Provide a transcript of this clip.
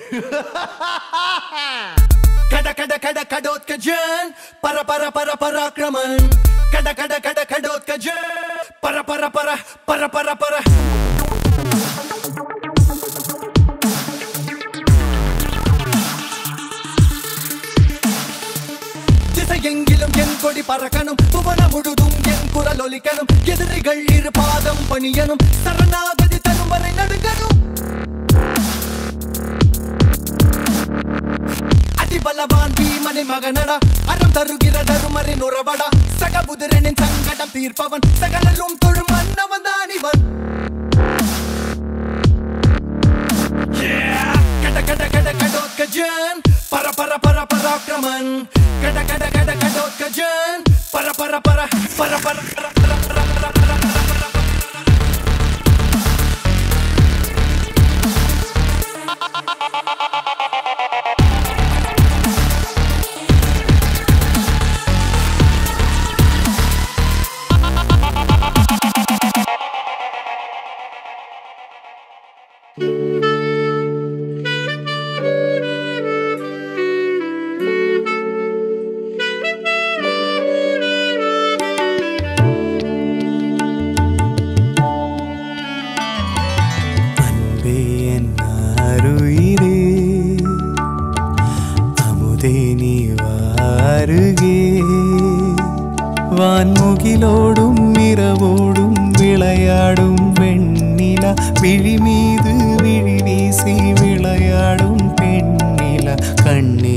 கட கட கட கடோத்கஜன் பர பர பர பராக்கிரமன் கட கட கட கடோத்கஜன் பர பர பர பர பர பர திசையெங்கிலும் என் கொடி பறக்கணும் புவன முழுதும் என் குரல் ஒலிக்கணும் எதிரிகள் இரு பாதம் பணியனும் சரணாகதி தரும் வரை நடுங்கணும் அதிபலவான் பீமனை மகனடா அறம் தருகிற தருமரின் உறவடா சகபுதிரனின் சங்கடம் தீர்ப்பவன் சகலரும் தொழும் மன்னவன் தான் இவன் Yeah! கட கட கட கடோத்கஜன் பர பர பர பராக்கிரமன் கட கட கட கடோத்கஜன் பர பர பர பர பர பர பர பர பர பர பர பர அன்பே என் அருயிரே அமுதே நீ வாருகே வான்முகிலோடும் இரவோடும் விளையாடும் வெண்ணிலா விழி மீது விழி வீசி விளையாடும் பெண்ணிலா கண்ணே